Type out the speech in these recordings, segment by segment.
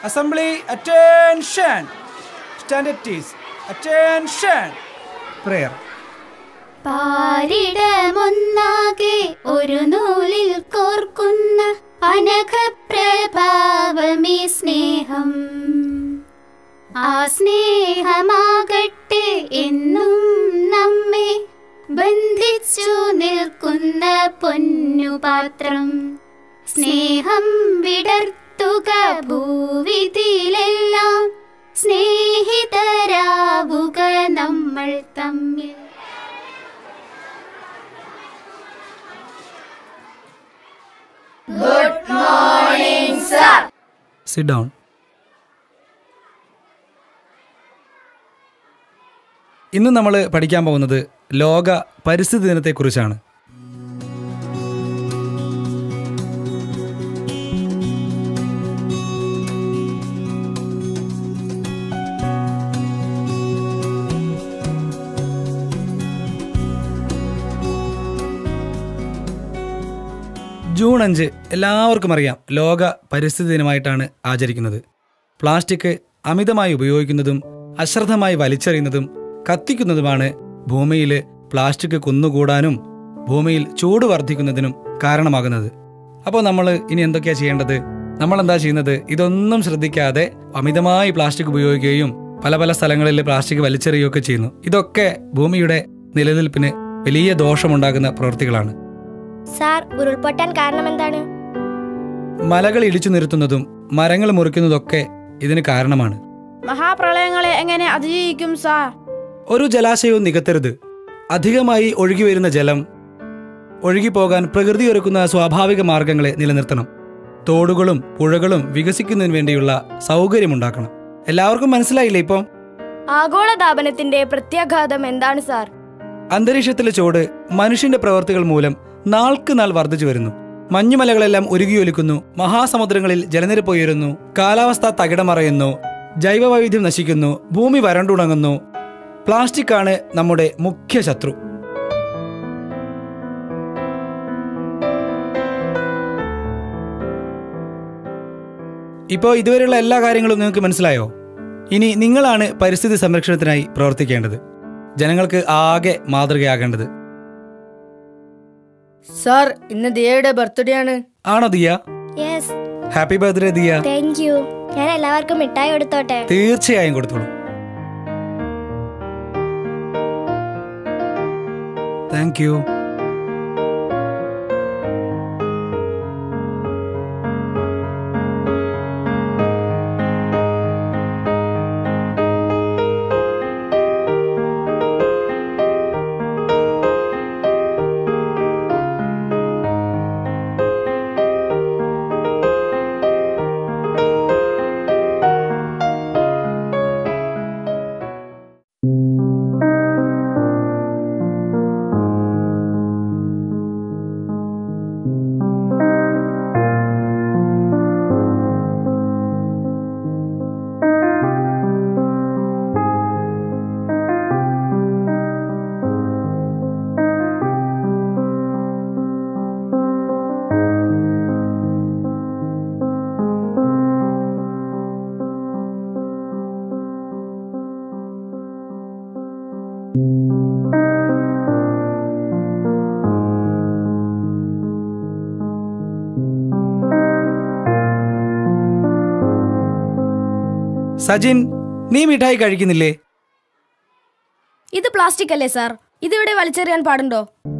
assembly attention stand at ease attention prayer പാരിടമൊന്നാകെ ഒരു നൂലിൽ കോർക്കുന്ന അനഘപ്രഭാവമേ സ്നേഹം ആ സ്നേഹമാകട്ടെ എന്നും നമ്മെ ബന്ധിച്ചു നിൽക്കുന്ന പൊന്നുപാത്രം സ്നേഹം വിടർത്തുക ഭൂവിതിലെല്ലാം സ്നേഹിതരാവുക നമ്മൾ തമ്മിൽ സിറ്റ് ഡൗൺ ഇന്ന് നമ്മൾ പഠിക്കാൻ പോകുന്നത് ലോക പരിസ്ഥിതി ദിനത്തെക്കുറിച്ചാണ് ജൂൺ അഞ്ച് എല്ലാവർക്കും അറിയാം ലോക പരിസ്ഥിതി ദിനമായിട്ടാണ് ആചരിക്കുന്നത് പ്ലാസ്റ്റിക് അമിതമായി ഉപയോഗിക്കുന്നതും അശ്രദ്ധമായി വലിച്ചെറിയുന്നതും കത്തിക്കുന്നതുമാണ് ഭൂമിയിൽ പ്ലാസ്റ്റിക് കുന്നുകൂടാനും ഭൂമിയിൽ ചൂട് വർദ്ധിക്കുന്നതിനും കാരണമാകുന്നത് അപ്പോൾ നമ്മൾ ഇനി എന്തൊക്കെയാ ചെയ്യേണ്ടത് നമ്മൾ എന്താ ചെയ്യുന്നത് ഇതൊന്നും ശ്രദ്ധിക്കാതെ അമിതമായി പ്ലാസ്റ്റിക് ഉപയോഗിക്കുകയും പല പല സ്ഥലങ്ങളിൽ പ്ലാസ്റ്റിക് വലിച്ചെറിയുകയൊക്കെ ചെയ്യുന്നു ഇതൊക്കെ ഭൂമിയുടെ നിലനിൽപ്പിന് വലിയ ദോഷമുണ്ടാക്കുന്ന പ്രവൃത്തികളാണ് സാർ ഉരുൾപൊട്ടാൻ കാരണം എന്താണ് മലകൾ ഇടിച്ചു നിരത്തുന്നതും മരങ്ങൾ മുറിക്കുന്നതൊക്കെ ഇതിന് കാരണമാണ് മഹാപ്രളയങ്ങളെ എങ്ങനെ അതിജീവിക്കും സാർ ഒരു ജലാശയവും നികത്തരുത് അധികമായി ഒഴുകി വരുന്ന ജലം ഒഴുകിപ്പോകാൻ പ്രകൃതി ഒരുക്കുന്ന സ്വാഭാവിക മാർഗങ്ങളെ നിലനിർത്തണം തോടുകളും പുഴകളും വികസിക്കുന്നതിന് വേണ്ടിയുള്ള സൗകര്യമുണ്ടാക്കണം എല്ലാവർക്കും മനസ്സിലായില്ലേ ഇപ്പം ആഗോളതാപനത്തിന്റെ പ്രത്യാഘാതം എന്താണ് സാർ അന്തരീക്ഷത്തിലെ ചൂട് മനുഷ്യന്റെ പ്രവർത്തികൾ മൂലം നാൾക്ക് നാൾ വർദ്ധിച്ചു വരുന്നു മഞ്ഞുമലകളെല്ലാം ഉരുകിയൊലിക്കുന്നു മഹാസമുദ്രങ്ങളിൽ ജലനിരപ്പ് ഉയരുന്നു കാലാവസ്ഥ തകിടമറയുന്നു ജൈവവൈവിധ്യം നശിക്കുന്നു ഭൂമി വരണ്ടുണങ്ങുന്നു പ്ലാസ്റ്റിക് ആണ് നമ്മുടെ മുഖ്യ ശത്രു ഇപ്പോൾ ഇതുവരെയുള്ള എല്ലാ കാര്യങ്ങളും നിങ്ങൾക്ക് മനസ്സിലായോ ഇനി നിങ്ങളാണ് പരിസ്ഥിതി സംരക്ഷണത്തിനായി പ്രവർത്തിക്കേണ്ടത് ജനങ്ങൾക്ക് ആകെ മാതൃകയാകേണ്ടത് സാർ ഇന്ന് ദിയയുടെ ബർത്ത്ഡേ ആണ് ആണോ Diya yes happy birthday Diya thank you ഞാൻ എല്ലാവർക്കും മിഠായി കൊടുത്തോട്ടെ തീർച്ചയായും കൊടുത്തോളൂ താങ്ക് യു സജിൻ നീ മിഠായി കഴിക്കുന്നില്ലേ ഇത് പ്ലാസ്റ്റിക് അല്ലേ സാർ ഇതിവിടെ വലിച്ചെറിയാൻ പാടുണ്ടോ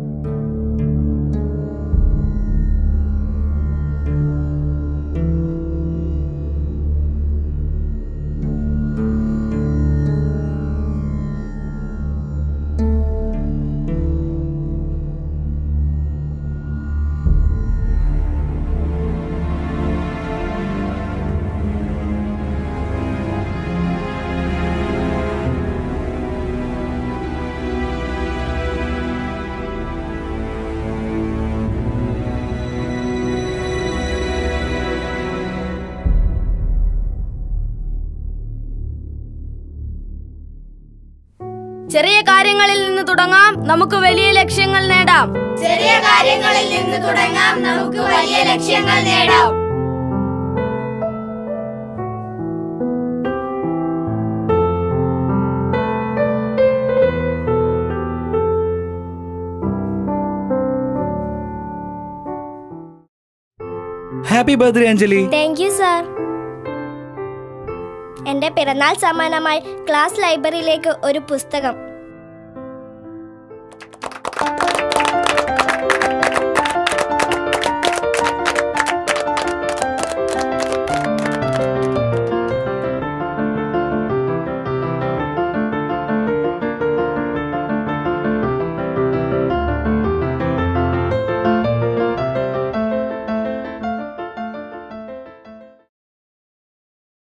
ചെറിയ കാര്യങ്ങളിൽ നിന്ന് തുടങ്ങാം നമുക്ക് വലിയ ലക്ഷ്യങ്ങൾ നേടാം ചെറിയ കാര്യങ്ങളിൽ നിന്ന് തുടങ്ങാം നമുക്ക് വലിയ ലക്ഷ്യങ്ങൾ നേടാം happy birthday Anjali thank you sir എന്റെ പിറന്നാൾ സമ്മാനമായി ക്ലാസ് ലൈബ്രറിയിലേക്ക് ഒരു പുസ്തകം